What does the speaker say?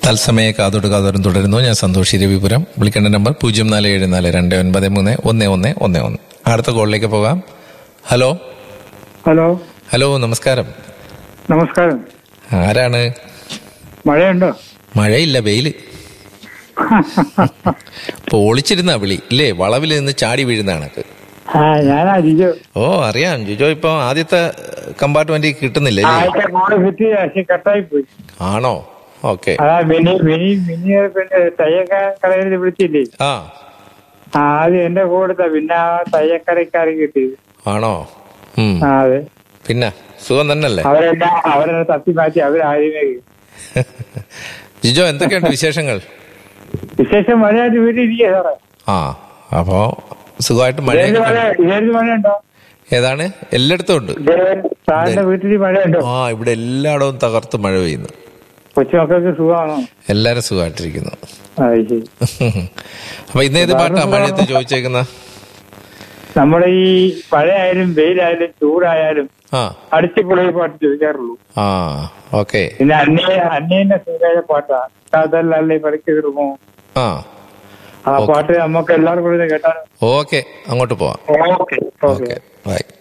തത്സമയ കാതോട് കാതോരം തുടരുന്നു ഞാൻ സന്തോഷ് രവിപുരം വിളിക്കേണ്ട നമ്പർ പൂജ്യം നാല് ഏഴ് നാല് രണ്ട് ഒൻപത് മൂന്ന് ഒന്ന് ഒന്ന് ഒന്ന് ഒന്ന് അടുത്ത കോളിലേക്ക് പോകാം ഹലോ ഹലോ ഹലോ നമസ്കാരം നമസ്കാരം ആരാണ് മഴയുണ്ടോ മഴയില്ല വെയില് പൊളിച്ചിരുന്ന വിളി ഇല്ലേ വളവിൽ നിന്ന് ചാടി വീഴുന്ന കണക്ക് ആ ഞാനാ ജിജു ഓ അറിയാം ജിജോ ഇപ്പൊ ആദ്യത്തെ കമ്പാർട്ട്മെന്റ് കിട്ടുന്നില്ല അല്ലേ ആദ്യത്തെ മോള് ഫിറ്റ് പക്ഷെ കട്ടായി പോയി ആണോ ഓക്കെ അതാ മിനി മിനി മിനി പിന്നെ തയ്യക്ക കടയിൽ വിളിച്ചില്ലേ ആ ആ ആദ്യം എന്റെ കൂടെ പിന്നെ ആ തയ്യക്കടക്കാരൻ കിട്ടിയത് ആണോ ഉം ആ അതെ പിന്നെ സുഖം തന്നെയല്ലേ അവരെല്ലാം അവരെ തപ്പി മാറ്റി അവരാദ്യമേ ജിജോ എന്തൊക്കെയുണ്ട് വിശേഷങ്ങൾ വിശേഷം മഴയായിട്ട് വീട്ടിൽ ഇരിക്കുക സാറേ ആ അപ്പോ സുഖമായിട്ട് മഴ ഇതേത് മഴ ഇതേത് മഴയുണ്ടോ ഏതാണ് എല്ലായിടത്തും ഉണ്ട് ഇതേ- സാറിന്റെ വീട്ടിൽ മഴയുണ്ടോ ആ ഇവിടെ എല്ലായിടവും തകർത്ത് മഴ പെയ്യുന്നു കൊച്ചുമക്കൾക്ക് സുഖമാണോ എല്ലാരും സുഖമായിട്ടിരിക്കുന്നു ആ ശരി അപ്പൊ ഇന്ന് ഏത് പാട്ടാ മഴയത്ത് ചോദിച്ചേക്കുന്ന നമ്മുടെ ഈ മഴയായാലും വെയിലായാലും ചൂടായാലും ആ അടിച്ചുപൊളി പാട്ട് ചോദിക്കാറുള്ളൂ ആ ഓക്കെ പിന്നെ അന്യ അന്യന്റെ സുഖമായ പാട്ടാ അതല്ലേ പഠിക്കുമോ ആ ആ പാട്ട് നമുക്ക് എല്ലാവർക്കും കൂടി കേട്ടാൽ ഓക്കെ അങ്ങോട്ട് പോവാം ഓക്കെ ഓക്കെ ഓക്കെ ബൈ